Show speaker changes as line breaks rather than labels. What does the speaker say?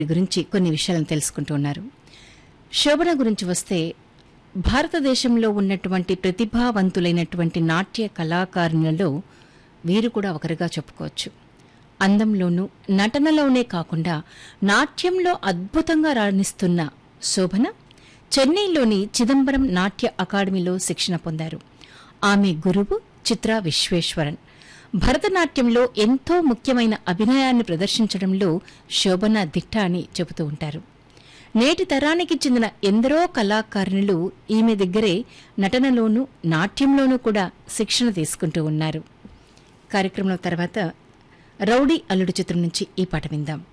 గురించి కొన్ని విషయాలను తెలుసుకుంటూ ఉన్నారు శోభన గురించి వస్తే భారతదేశంలో ఉన్నటువంటి ప్రతిభావంతులైనటువంటి నాట్య కళాకారులలో వీరు కూడా ఒకరిగా చెప్పుకోవచ్చు అందంలోనూ నటనలోనే కాకుండా నాట్యంలో అద్భుతంగా రాణిస్తున్న శోభన చెన్నైలోని చిదంబరం నాట్య అకాడమీలో శిక్షణ పొందారు ఆమె గురువు చిత్రా విశ్వేశ్వరన్ భరతనాట్యంలో ఎంతో ముఖ్యమైన అభినయాన్ని ప్రదర్శించడంలో శోభన దిట్ట అని చెబుతూ ఉంటారు నేటి తరానికి చెందిన ఎందరో కళాకారులు ఈమె దగ్గరే నటనలోనూ నాట్యంలోనూ కూడా శిక్షణ తీసుకుంటూ ఉన్నారు కార్యక్రమం తర్వాత రౌడీ అల్లుడు చిత్రం నుంచి ఈ పాట విందాం